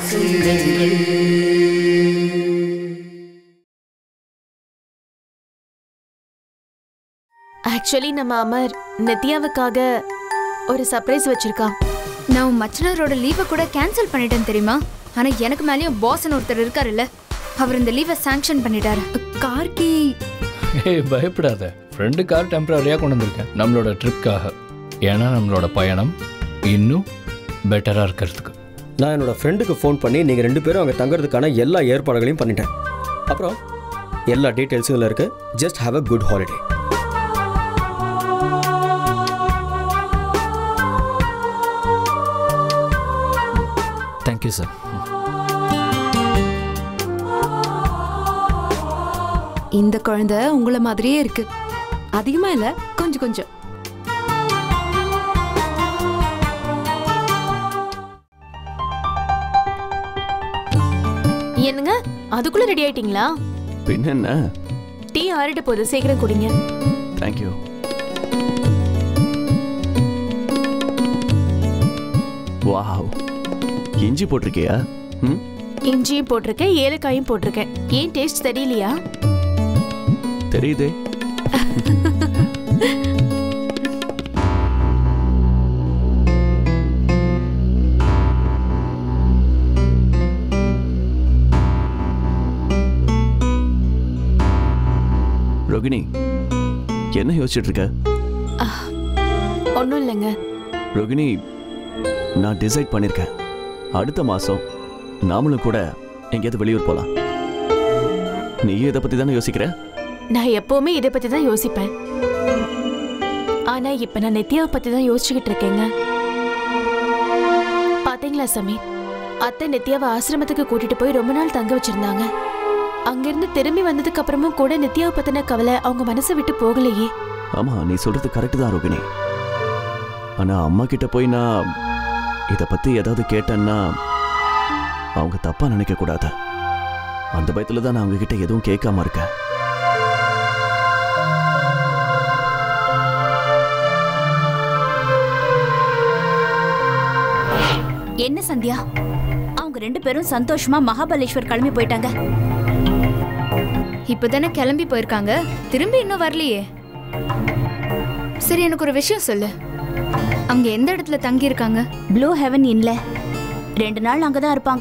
சொந்தங்கள் ஆக்சுவலி நம்ம அமர் நித்யாவுக்காக ஒரு சர்ப்ரைஸ் வச்சிருக்கான் நான் உன் மச்சனரோட லீவை கூட கேன்சல் பண்ணிட்டேன் தெரியுமா ஆனா எனக்கு மேலேயும் பாஸ்னு ஒருத்தர் இருக்காருல்ல அவர் இந்த லீவை சாங்ஷன் பண்ணிட்டாரு கார்கி ஏய் பயப்படாத ஃப்ரெண்டு கார் டெம்பரரியாக கொண்டு வந்திருக்கேன் நம்மளோட ட்ரிப்காக ஏன்னா நம்மளோட பயணம் இன்னும் பெட்டராக இருக்கிறதுக்கு நான் என்னோட ஃப்ரெண்டுக்கு ஃபோன் பண்ணி நீங்கள் ரெண்டு பேரும் அங்கே தங்குறதுக்கான எல்லா ஏற்பாடுகளையும் பண்ணிட்டேன் அப்புறம் எல்லா டீட்டெயில்ஸும் இதில் இருக்குது just have a good holiday thank you sir இந்த குழந்தை உங்களை மாதிரியே இருக்கு அதிகமா இல்ல கொஞ்சம் கொஞ்சம் என்னங்க அதுக்குள்ள ரெடி ஆயிட்டீங்களா பின்ன என்ன டீ ஆறிட்டு போகுது சீக்கிரம் குடிங்க தேங்க்யூ வாவ் இஞ்சி போட்டிருக்கியா ம் இஞ்சியும் போட்டிருக்கேன் ஏலக்காயும் போட்டிருக்கேன் ஏன் டேஸ்ட் தெரியலையா தெரியுதே ரோகிணி என்ன யோசிச்சுட்டு இருக்க ஒன்றும் இல்லைங்க ரோகிணி நான் டிசைட் பண்ணியிருக்கேன் அடுத்த மாதம் நாமளும் கூட எங்கேயாவது வெளியூர் போகலாம் நீயும் இதை பற்றி தானே யோசிக்கிற நான் எப்பவுமே இதை பத்தி தான் யோசிப்பேன் ஆனா இப்ப நான் நித்யாவை பத்தி தான் யோசிச்சுக்கிட்டு இருக்கேங்க பாத்தீங்களா சமீர் அத்தை நித்யாவை ஆசிரமத்துக்கு கூட்டிட்டு போய் ரொம்ப நாள் தங்க வச்சிருந்தாங்க அங்கிருந்து திரும்பி வந்ததுக்கு அப்புறமும் கூட நித்யாவை பத்தின கவலை அவங்க மனசை விட்டு போகலையே ஆமாம் நீ சொல்கிறது கரெக்டு தான் ரோகிணி ஆனால் அம்மா கிட்ட போய் நான் இதை பற்றி ஏதாவது கேட்டேன்னா அவங்க தப்பாக நினைக்கக்கூடாது அந்த பயத்தில் தான் நான் அவங்க கிட்ட எதுவும் கேட்காம இருக்கேன் என்ன சந்தியா அவங்க ரெண்டு பேரும் சந்தோஷமா மகாபலேஸ்வர் கிளம்பி போயிட்டாங்க இப்பதானே கிளம்பி போயிருக்காங்க திரும்பி இன்னும் வரலையே சரி எனக்கு ஒரு விஷயம் சொல்லு அவங்க எந்த இடத்துல தங்கி இருக்காங்க ப்ளூ ஹெவன் இன்ல ரெண்டு நாள் அங்கதான் இருப்பாங்க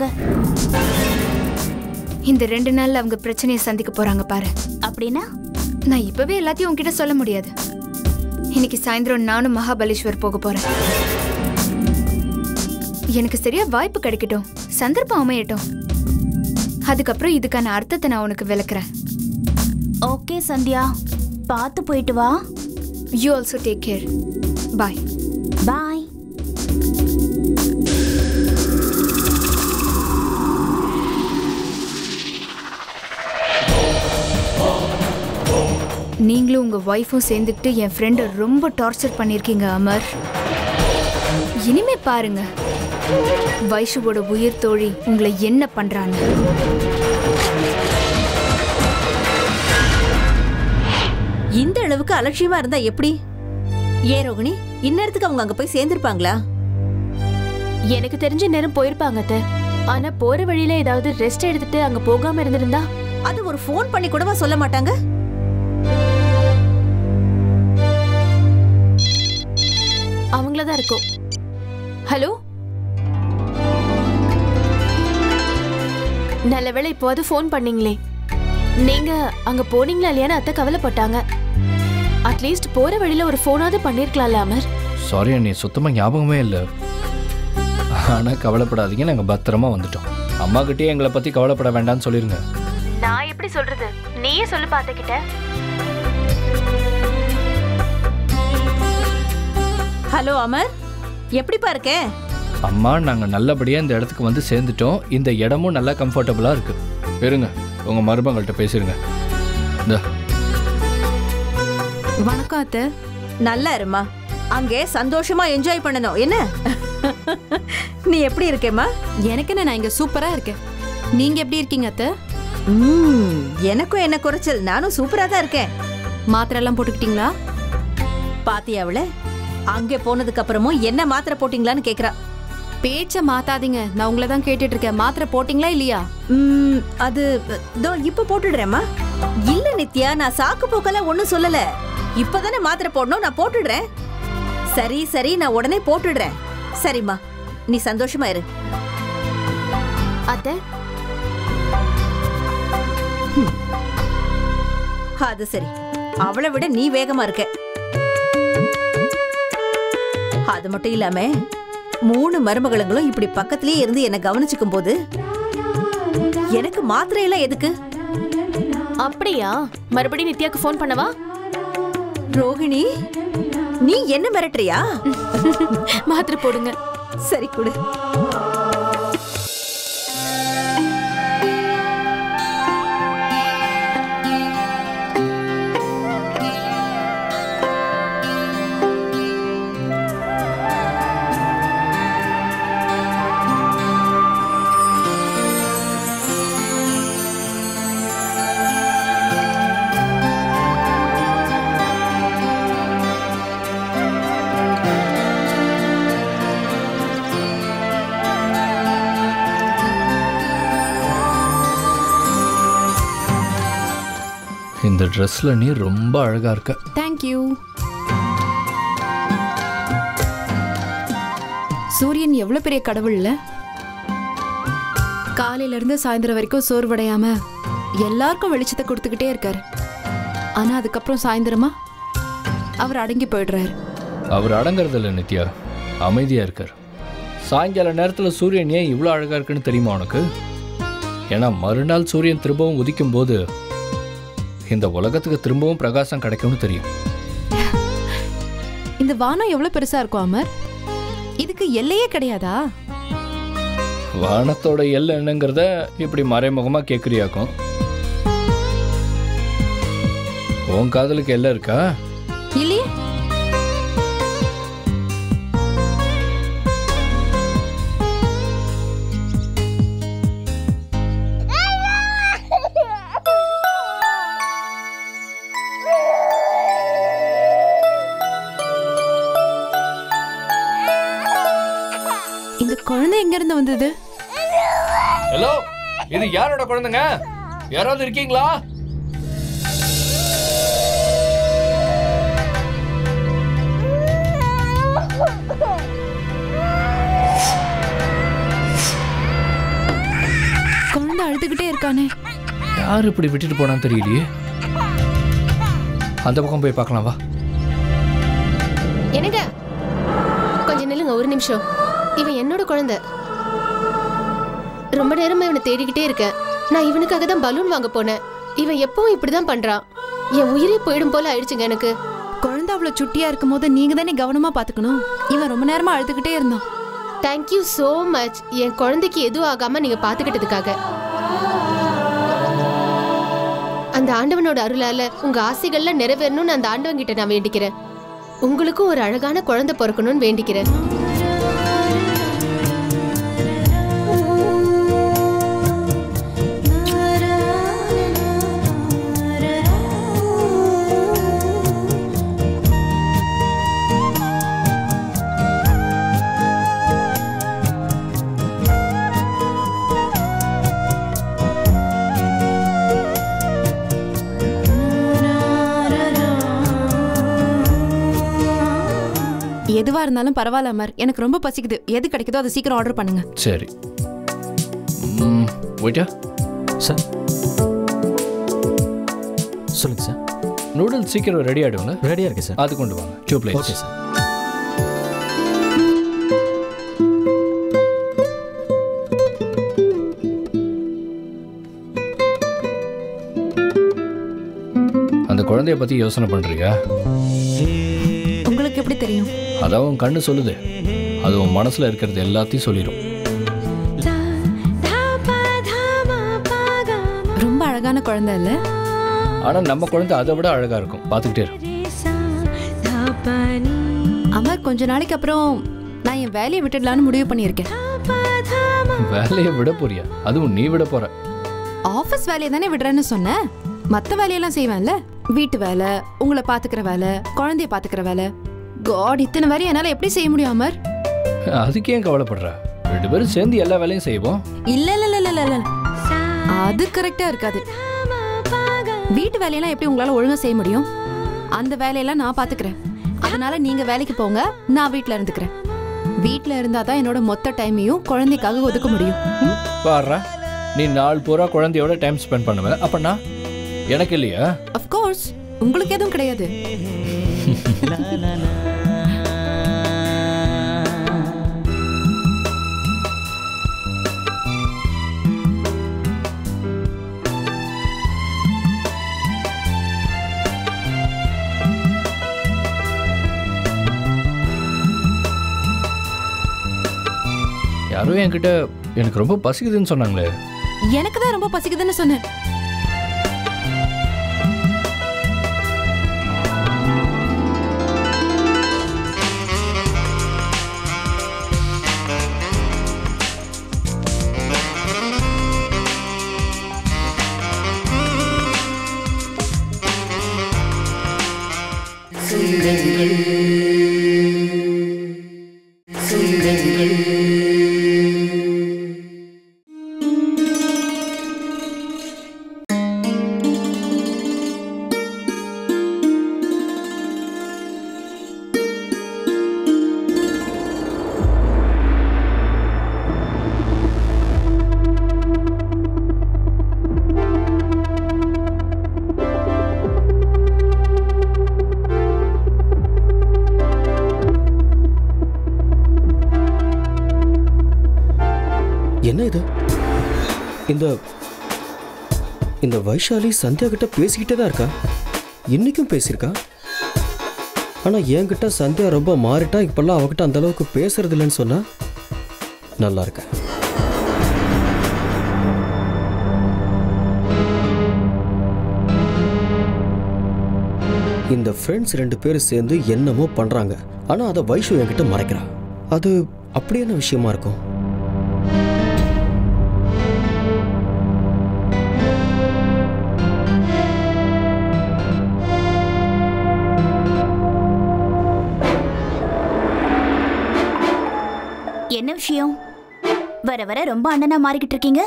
இந்த ரெண்டு நாள்ல அவங்க பிரச்சனையை சந்திக்க போறாங்க பாரு அப்படின்னா நான் இப்பவே எல்லாத்தையும் உன்கிட்ட சொல்ல முடியாது இன்னைக்கு சாயந்தரம் நானும் மகாபலேஸ்வர் போக போறேன் எனக்கு சரியா வாய்ப்பு கிடைக்கட்டும் சந்தர்ப்பம் அமையட்டும் அதுக்கப்புறம் இதுக்கான அர்த்தத்தை நான் உனக்கு விளக்குறேன் ஓகே சந்தியா பார்த்து போயிட்டு வா you also take care bye bye நீங்களும் உங்க ஒய்ஃபும் சேர்ந்துக்கிட்டு என் ஃப்ரெண்டை ரொம்ப டார்ச்சர் பண்ணியிருக்கீங்க அமர் இனிமே பாருங்க வைஷுவோட உயிர் தோழி உங்களை என்ன பண்றான்னு இந்த அளவுக்கு அலட்சியமா இருந்தா எப்படி ஏன் ரோகிணி இந்நேரத்துக்கு அவங்க அங்க போய் சேர்ந்திருப்பாங்களா எனக்கு தெரிஞ்ச நேரம் போயிருப்பாங்க அத்தை ஆனா போற வழியில ஏதாவது ரெஸ்ட் எடுத்துட்டு அங்க போகாம இருந்திருந்தா அது ஒரு ஃபோன் பண்ணி கூடவா சொல்ல மாட்டாங்க அவங்கள தான் இருக்கும் ஹலோ நல்ல வேளை இப்போது ஃபோன் பண்ணீங்களே நீங்க அங்க போனீங்களா இல்லையான்னு அத்தை கவலைப்பட்டாங்க அட்லீஸ்ட் போற வழியில ஒரு ஃபோனாவது பண்ணிருக்கலாம்ல அமர் சாரி அண்ணி சுத்தமாக ஞாபகமே இல்லை ஆனால் கவலைப்படாதீங்க நாங்கள் பத்திரமா வந்துட்டோம் அம்மா கிட்டே எங்களை பற்றி கவலைப்பட வேண்டாம்னு சொல்லிருங்க நான் எப்படி சொல்றது நீயே சொல்லு பாத்துக்கிட்ட ஹலோ அமர் எப்படிப்பா இருக்க அம்மா நாங்கள் நல்லபடியாக இந்த இடத்துக்கு வந்து சேர்ந்துட்டோம் இந்த இடமும் நல்லா கம்ஃபர்டபுளாக இருக்குது இருங்க உங்கள் மருமகள்கிட்ட பேசிடுங்க இந்த வணக்கம் அத்தை நல்லா இருமா அங்கே சந்தோஷமா என்ஜாய் பண்ணணும் என்ன நீ எப்படி இருக்கேம்மா எனக்கு என்ன நான் இங்க சூப்பரா இருக்கேன் நீங்க எப்படி இருக்கீங்க அத்தை ம், எனக்கும் என்ன குறைச்சல் நானும் சூப்பரா தான் இருக்கேன் மாத்திரை எல்லாம் போட்டுக்கிட்டீங்களா பாத்தியா அவள அங்கே போனதுக்கு அப்புறமும் என்ன மாத்திரை போட்டீங்களான்னு கேக்குறா பேச்ச மாத்தாதீங்க நான் உங்களை தான் கேட்டுட்டு இருக்கேன் மாத்திரை போட்டிங்களா இல்லையா ம், அது இதோ இப்ப போட்டுடுறேம்மா இல்ல நித்யா நான் சாக்கு போக்கெல்லாம் ஒண்ணும் சொல்லல இப்பதானே மாத்திரை போடணும் நான் போட்டுடுறேன் சரி சரி நான் உடனே போட்டுடுறேன் சரிம்மா நீ சந்தோஷமா இரு அத்தை அது சரி அவளை விட நீ வேகமா இருக்க அது மட்டும் இல்லாம மூணு மருமகளுங்களும் இப்படி பக்கத்திலேயே இருந்து என்ன கவனிச்சுக்கும் போது எனக்கு மாத்திரை எல்லாம் எதுக்கு அப்படியா மறுபடியும் நித்யாக்கு ஃபோன் பண்ணவா ரோகிணி நீ என்ன மிரட்டுறியா மாத்திரை போடுங்க சரி கொடு இந்த ட்ரெஸ்ல நீ ரொம்ப அழகா இருக்க தேங்க்யூ சூரியன் எவ்வளவு பெரிய கடவுள்ல காலையில இருந்து சாயந்தரம் வரைக்கும் சோர்வடையாம எல்லாருக்கும் வெளிச்சத்தை கொடுத்துக்கிட்டே இருக்காரு ஆனா அதுக்கப்புறம் சாயந்தரமா அவர் அடங்கி போயிடுறாரு அவர் அடங்குறது இல்லை நித்யா அமைதியா இருக்கார் சாயங்கால நேரத்துல சூரியன் ஏன் இவ்வளோ அழகா இருக்குன்னு தெரியுமா உனக்கு ஏன்னா மறுநாள் சூரியன் திரும்பவும் உதிக்கும் போது இந்த உலகத்துக்கு திரும்பவும் பிரகாசம் கிடைக்கும்னு தெரியும் இந்த வானம் எவ்வளவு பெருசா இருக்கும் அமர் இதுக்கு எல்லையே கிடையாதா வானத்தோட எல்லை என்னங்கிறத இப்படி மறைமுகமா கேட்குறியாக்கும் உன் காதலுக்கு எல்லை இருக்கா இல்லையே இந்த குழந்தை எங்க இருந்து வந்தது ஹலோ இது யாரோட குழந்தைங்க யாராவது இருக்கீங்களா குழந்தை அழுதுகிட்டே இருக்கானே யார் இப்படி விட்டுட்டு போனான்னு தெரியலையே அந்த பக்கம் போய் பார்க்கலாம் வா என்னங்க கொஞ்சம் நில்லுங்க ஒரு நிமிஷம் இவன் என்னோட குழந்தை ரொம்ப நேரமா இவனை தேடிக்கிட்டே இருக்கேன் நான் இவனுக்காக தான் பலூன் வாங்க போனேன் இவன் எப்பவும் இப்படிதான் பண்றான் என் உயிரே போயிடும் போல ஆயிடுச்சுங்க எனக்கு குழந்தை அவ்வளவு சுட்டியா இருக்கும் போது நீங்க தானே கவனமா பாத்துக்கணும் இவன் ரொம்ப நேரமா அழுதுகிட்டே இருந்தான் தேங்க்யூ so மச் என் குழந்தைக்கு எதுவும் ஆகாம நீங்க பாத்துக்கிட்டதுக்காக அந்த ஆண்டவனோட அருளால உங்க ஆசைகள்லாம் நிறைவேறணும்னு அந்த ஆண்டவன் கிட்ட நான் வேண்டிக்கிறேன் உங்களுக்கும் ஒரு அழகான குழந்தை பிறக்கணும்னு வேண்டிக்கிறேன் எதுவா இருந்தாலும் பரவாயில்ல அமர் எனக்கு ரொம்ப பசிக்குது எது கிடைக்குதோ அதை சீக்கிரம் ஆர்டர் பண்ணுங்க சரி ம், போயிட்டா சார் சொல்லுங்க சார் நூடுல்ஸ் சீக்கிரம் ரெடி ஆகிடும்ல ரெடியாக இருக்கு சார் அது கொண்டு வாங்க டூ பிளேட்ஸ் ஓகே சார் அந்த குழந்தைய பற்றி யோசனை பண்ணுறியா உங்களுக்கு எப்படி தெரியும் அதான் உன் கண்ணு சொல்லுது அது உன் மனசில் இருக்கிறது எல்லாத்தையும் சொல்லிடும் ரொம்ப அழகான குழந்தை இல்ல ஆனால் நம்ம குழந்தை அதை விட அழகாக இருக்கும் பார்த்துக்கிட்டே இரு அமர் கொஞ்ச நாளைக்கு அப்புறம் நான் என் வேலையை விட்டுடலான்னு முடிவு பண்ணியிருக்கேன் வேலையை விட போறியா அதுவும் நீ விட போற ஆஃபீஸ் வேலையை தானே விடுறேன்னு சொன்னேன் மற்ற வேலையெல்லாம் செய்வேன்ல வீட்டு வேலை உங்களை பாத்துக்கிற வேலை குழந்தைய பாத்துக்கிற வேலை காட் இத்தனை வேலையை என்னால எப்படி செய்ய முடியும் அமர் அதுக்கு ஏன் கவலைப்படுற ரெண்டு பேரும் சேர்ந்து எல்லா வேலையும் செய்வோம் இல்ல இல்ல இல்ல இல்ல இல்ல அது கரெக்டா இருக்காது வீட்டு வேலையெல்லாம் எப்படி உங்களால ஒழுங்கா செய்ய முடியும் அந்த வேலையெல்லாம் நான் பாத்துக்கிறேன் அதனால நீங்க வேலைக்கு போங்க நான் வீட்ல இருந்துக்கிறேன் வீட்ல இருந்தாதான் என்னோட மொத்த டைமையும் குழந்தைக்காக ஒதுக்க முடியும் ம்? பாடுறா நீ நாள் பூரா குழந்தையோட டைம் ஸ்பெண்ட் பண்ணுவ அப்பனா எனக்கு இல்லையா of course உங்களுக்கு எதுவும் கிடையாது யாரோ என்கிட்ட எனக்கு ரொம்ப பசிக்குதுன்னு சொன்னாங்களே எனக்கு தான் ரொம்ப பசிக்குதுன்னு சொன்னேன் என்ன இது இந்த இந்த வைஷாலி சந்தியா கிட்ட பேசிக்கிட்டே தான் இருக்கா இன்னைக்கும் பேசியிருக்கா ஆனா என்கிட்ட சந்தியா ரொம்ப மாறிட்டா இப்பெல்லாம் அவகிட்ட அந்த அளவுக்கு பேசுறது இல்லைன்னு சொன்னா நல்லா இருக்க இந்த ஃப்ரெண்ட்ஸ் ரெண்டு பேரும் சேர்ந்து என்னமோ பண்றாங்க ஆனா அதை வைஷு என்கிட்ட மறைக்கிறா அது அப்படி என்ன விஷயமா இருக்கும் என்ன விஷயம் வர வர ரொம்ப அண்ணனா மாறிக்கிட்டு இருக்கீங்க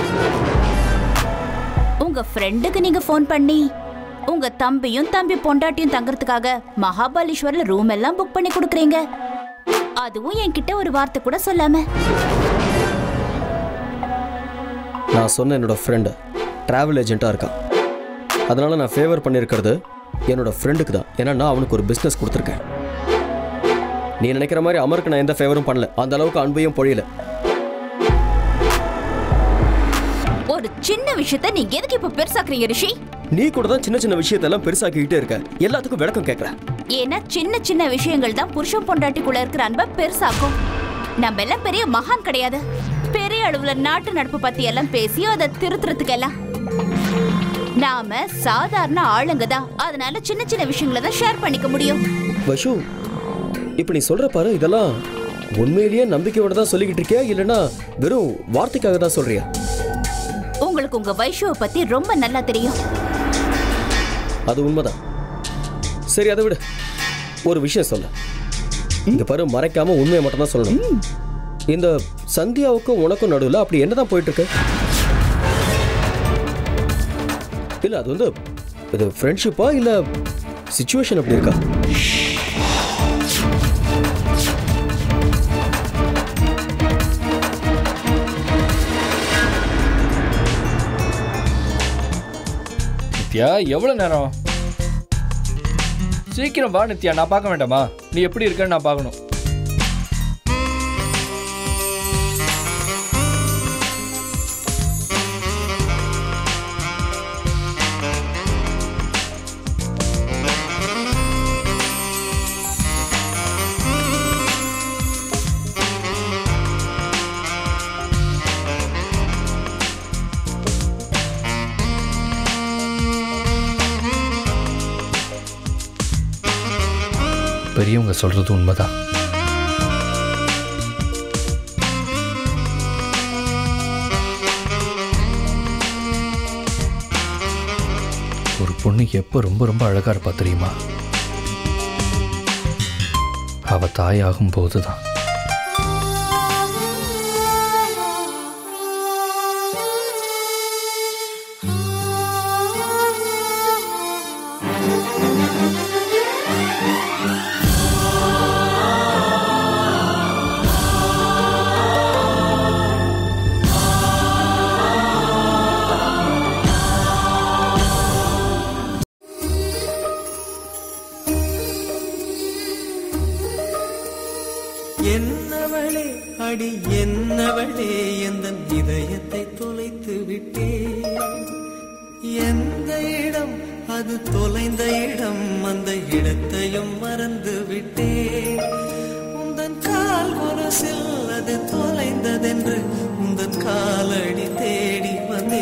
உங்க ஃப்ரெண்டுக்கு நீங்க ஃபோன் பண்ணி உங்க தம்பியும் தம்பி பொண்டாட்டியும் தங்கறதுக்காக மகாபலேஸ்வர்ல ரூம் எல்லாம் புக் பண்ணி கொடுக்குறீங்க அதுவும் என்கிட்ட ஒரு வார்த்தை கூட சொல்லாம நான் சொன்ன என்னோட ஃப்ரெண்டு டிராவல் ஏஜென்ட்டாக இருக்கான் அதனால நான் ஃபேவர் பண்ணியிருக்கிறது என்னோட ஃப்ரெண்டுக்கு தான் ஏன்னா நான் அவனுக்கு ஒரு பிஸ்னஸ் கொடுத்துருக்கேன் நீ நினைக்கிற மாதிரி அமருக்கு நான் எந்த ஃபேவரும் பண்ணல அந்த அளவுக்கு அன்பையும் பொழியல ஒரு சின்ன விஷயத்த நீங்க எதுக்கு இப்ப பெருசாக்குறீங்க ரிஷி நீ கூட தான் சின்ன சின்ன விஷயத்தெல்லாம் பெருசாக்கிக்கிட்டே இருக்க எல்லாத்துக்கும் விளக்கம் கேட்குற ஏன்னா சின்ன சின்ன விஷயங்கள் தான் புருஷன் பொண்டாட்டிக்குள்ள இருக்கிற அன்பை பெருசாக்கும் நம்ம எல்லாம் பெரிய மகான் கிடையாது பெரிய அளவுல நாட்டு நடப்பு பத்தி எல்லாம் பேசி அதை திருத்துறதுக்கு எல்லாம் நாம சாதாரண ஆளுங்க தான் அதனால சின்ன சின்ன விஷயங்களை தான் ஷேர் பண்ணிக்க முடியும் வஷு இப்போ நீ சொல்ற பாரு இதெல்லாம் உண்மையிலேயே நம்பிக்கையோட தான் சொல்லிக்கிட்டு இருக்கியா இல்லைன்னா வெறும் வார்த்தைக்காக தான் சொல்றியா உங்களுக்கு உங்க வைஷுவை பத்தி ரொம்ப நல்லா தெரியும் அது உண்மைதான் சரி அதை விடு ஒரு விஷயம் சொல்ல இங்க பாரு மறைக்காம உண்மையை மட்டும் தான் சொல்லணும் இந்த சந்தியாவுக்கும் உனக்கும் நடுவில் அப்படி என்னதான் போயிட்டு இருக்கு இல்ல அது வந்து இது ஃப்ரெண்ட்ஷிப்பா இல்ல சுச்சுவேஷன் அப்படி இருக்கா நித்யா எவ்வளவு நேரம் சீக்கிரம் வா நித்யா நான் பார்க்க வேண்டாமா நீ எப்படி இருக்கன்னு நான் பார்க்கணும் பெரியவங்க சொல்றது உண்மைதான் ஒரு பொண்ணு எப்போ ரொம்ப ரொம்ப அழகா இருப்பா தெரியுமா அவ தாயாகும் போதுதான் என்னவளே அடி என்னவளே எந்த இதயத்தை தொலைத்து விட்டே எந்த இடம் அது தொலைந்த இடம் அந்த இடத்தையும் மறந்து விட்டே உந்தன் கால் கொலுசில் அது தொலைந்ததென்று உந்தன் காலடி தேடி வந்தே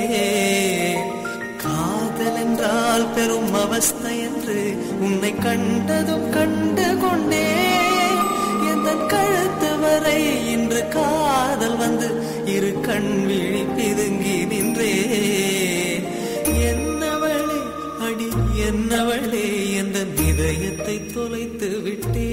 காதல் என்றால் பெரும் அவஸ்தை என்று உன்னை கண்டதும் கண்டு கொண்டே எந்த கழுத்து வரை இன்று காதல் வந்து இரு கண் விழி பிதுங்கி நின்றே என்னவளே அடி என்னவளே எந்த இதயத்தை தொலைத்து விட்டே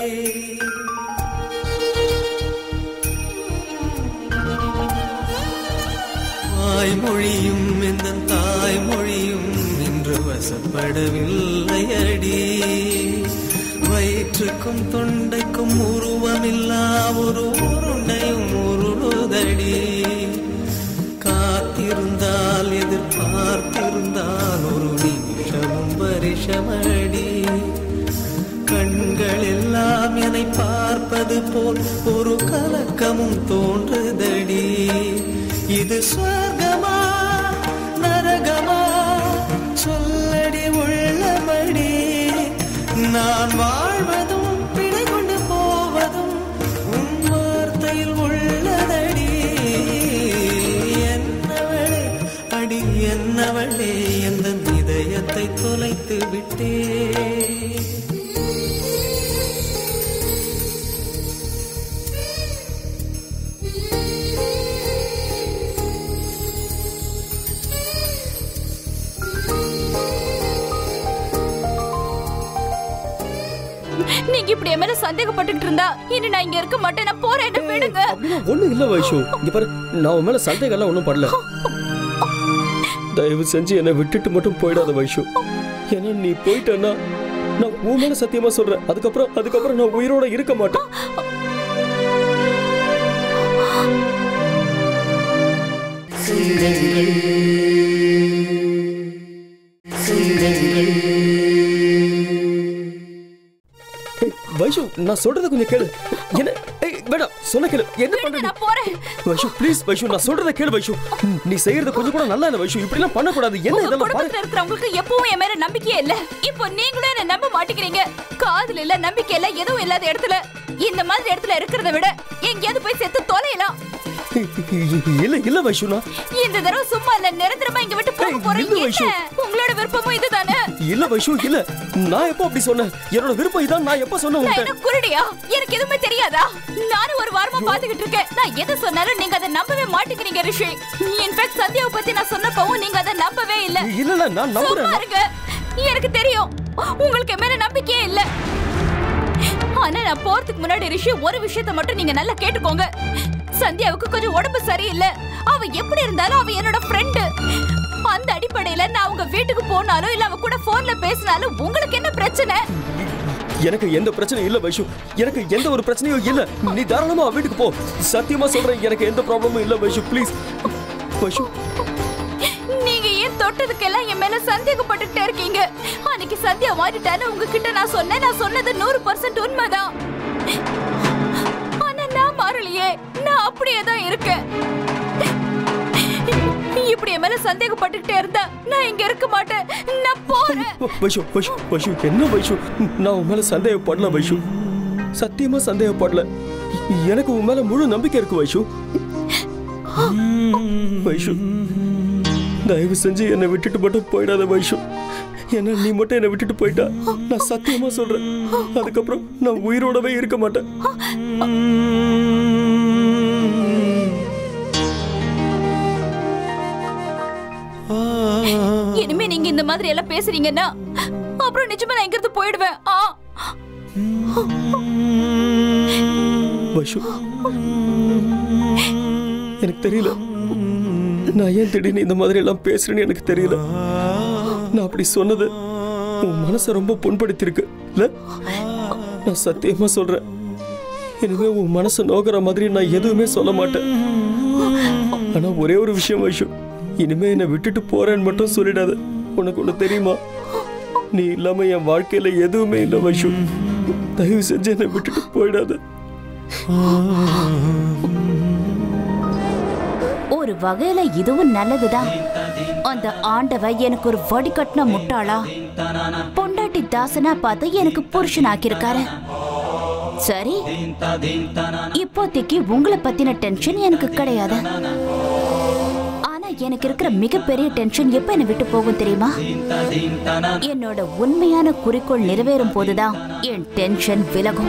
வாய்மொழியும் எந்த தாய்மொழியும் இன்று வசப்படவில்லை அடி வயிற்றுக்கும் தொண்டைக்கும் உருவமில்லா ஒரு உருண்டையும் உருளுதடி காத்திருந்தால் எதிர்பார்த்திருந்தால் ஒரு நிமிஷமும் பரிசமடி கண்கள் எல்லாம் என்னை பார்ப்பது போல் ஒரு கலக்கமும் தோன்றுதடி இது சொர்க்கமா நரகமா சொல்லடி உள்ளபடி நான் வாழ்வதும் பிழை கொண்டு போவதும் உன் வார்த்தையில் உள்ளதடி என்னவளே அடி என்னவளே எந்த இதயத்தை தொலைத்து விட்டே நீங்க இப்படி என் மேல சந்தேகப்பட்டுக்கிட்டு இருந்தா இனி நான் இங்க இருக்க மாட்டேன் நான் போறேன் என்ன விடுங்க அப்படின்னா ஒண்ணும் இல்ல வைஷு இங்க பாரு நான் உன் மேல சந்தேகம்லாம் ஒன்றும் படல தயவு செஞ்சு என்னை விட்டுட்டு மட்டும் போயிடாத வைஷு ஏன்னா நீ போயிட்டேன்னா நான் உன் மேல சத்தியமா சொல்றேன் அதுக்கப்புறம் அதுக்கப்புறம் நான் உயிரோட இருக்க மாட்டேன் ஏய், வைஷு நான் சொல்றத கொஞ்சம் கேளு என்ன ஏய் வேணாம் சொன்ன கேளு என்ன பண்ற நீ நான் போறேன் வைஷு ப்ளீஸ் வைஷு நான் சொல்றத கேளு வைஷு நீ செய்யறது கொஞ்சம் கூட நல்லா இல்ல வைஷு இப்படி எல்லாம் பண்ண கூடாது என்ன உங்க இதெல்லாம் பாரு குடும்பத்துல இருக்கிறவங்களுக்கு எப்பவும் என் மேல நம்பிக்கையே இல்ல இப்போ நீங்களும் என்ன நம்ப மாட்டேங்கிறீங்க காதல் இல்ல நம்பிக்கை இல்ல எதுவும் இல்லாத இடத்துல இந்த மாதிரி இடத்துல இருக்கிறத விட எங்கேயாவது போய் செத்து தொலையலாம் இல்ல இல்ல வைஷு நான் இந்த தடவை சும்மா இல்ல நிரந்தரமா இங்க விட்டு போக ஏய், போறேன் இல்ல வைஷு. என்ன? உங்களோட விருப்பமும் இதுதானே இல்ல வைஷு இல்ல நான் எப்போ அப்படி சொன்னேன் என்னோட விருப்பம் இதான் நான் எப்போ சொன்னேன் நான் உன்கிட்ட என்ன குருடியா எனக்கு எதுவுமே தெரியாதா நானும் ஒரு வாரமா பாத்துக்கிட்டு இருக்கேன் நான் எது சொன்னாலும் நீங்க அதை நம்பவே மாட்டேங்கிறீங்க ரிஷி இன்ஃபேக்ட் சத்யாவை பத்தி நான் சொன்னப்பவும் நீங்க அதை நம்பவே இல்ல இல்ல இல்ல நான் சும்மா நம்புறேன் இருங்க எனக்கு தெரியும் உங்களுக்கு என் மேல நம்பிக்கையே இல்ல ஆனா நான் போறதுக்கு முன்னாடி ரிஷி ஒரு விஷயத்த மட்டும் நீங்க நல்லா கேட்டுக்கோங்க சந்தியாவுக்கு கொஞ்சம் உடம்பு சரியில்லை அவ எப்படி இருந்தாலும் அவ என்னோட ஃப்ரெண்டு அந்த அடிப்படையில நான் அவங்க வீட்டுக்கு போனாலும் இல்ல அவ கூட போன்ல பேசினாலும் உங்களுக்கு என்ன பிரச்சனை எனக்கு எந்த பிரச்சனையும் இல்ல வைஷு எனக்கு எந்த ஒரு பிரச்சனையும் இல்ல நீ தாராளமா அவ வீட்டுக்கு போ சத்தியமா சொல்றேன் எனக்கு எந்த ப்ராப்ளமும் இல்ல வைஷு ப்ளீஸ் வைஷு நீங்க ஏன் தொட்டதுக்கெல்லாம் என் மேல சந்தேகப்பட்டுட்டே இருக்கீங்க அன்னைக்கு சந்தியா மாறிட்டான்னு உங்ககிட்ட நான் சொன்னேன் நான் சொன்னது நூறு பர்சன்ட் உண்மைதான் ஆனா நான் மாறலையே நான் அப்படியே தான் இருக்கேன் இப்படி என் மேல சந்தேகப்பட்டுக்கிட்டே இருந்தா நான் இங்க இருக்க மாட்டேன் நான் போறேன் வைஷு வைஷு வைஷு என்ன வைஷு நான் உன் மேல சந்தேகப்படல வைஷு சத்தியமா சந்தேகப்படல எனக்கு உன் மேல முழு நம்பிக்கை இருக்கு வைஷு வைஷு தயவு செஞ்சு என்னை விட்டுட்டு மட்டும் போயிடாத வைஷு என்ன நீ மட்டும் என்னை விட்டுட்டு போயிட்டா நான் சத்தியமா சொல்றேன் அதுக்கப்புறம் நான் உயிரோடவே இருக்க மாட்டேன் இனிமே நீங்க இந்த மாதிரி எல்லாம் பேசுறீங்கன்னா அப்புறம் நிஜமா நான் இங்க இருந்து போயிடுவேன் ஆ வைஷு எனக்கு தெரியல நான் ஏன் திடீர்னு இந்த மாதிரி எல்லாம் பேசுறேன்னு எனக்கு தெரியல நான் அப்படி சொன்னது உன் மனசை ரொம்ப புண்படுத்தியிருக்கு இல்ல நான் சத்தியமா சொல்றேன் இனிமே உன் மனசை நோக்கிற மாதிரி நான் எதுவுமே சொல்ல மாட்டேன் ஆனா ஒரே ஒரு விஷயம் வைஷு இனிமே என்னை விட்டுட்டு போறேன்னு மட்டும் சொல்லிடாத உனக்கு ஒண்ணு தெரியுமா நீ இல்லாம என் வாழ்க்கையில எதுவுமே இல்லை வைஷு தயவு செஞ்சு என்னை விட்டுட்டு போயிடாத ஒரு வகையில இதுவும் நல்லதுதான் அந்த ஆண்டவ எனக்கு ஒரு வடிகட்டின முட்டாளா பொண்டாட்டி தாசனா பார்த்து எனக்கு புருஷன் ஆக்கியிருக்காரு சரி இப்போதைக்கு உங்களை பத்தின டென்ஷன் எனக்கு கிடையாது ஆனா எனக்கு இருக்கிற மிகப்பெரிய டென்ஷன் எப்ப என்னை விட்டு போகும் தெரியுமா என்னோட உண்மையான குறிக்கோள் நிறைவேறும் போதுதான் என் டென்ஷன் விலகும்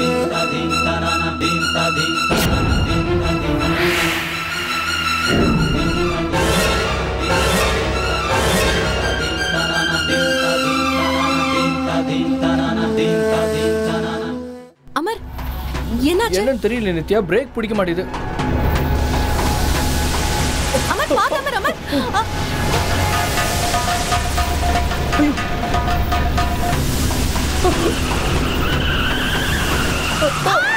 அமர் என்னாச்சு என்னன்னு தெரியல நித்யா பிரேக் பிடிக்க மாட்டேது அமர் பாத்து அமர் அமர் ஆ. ஆ.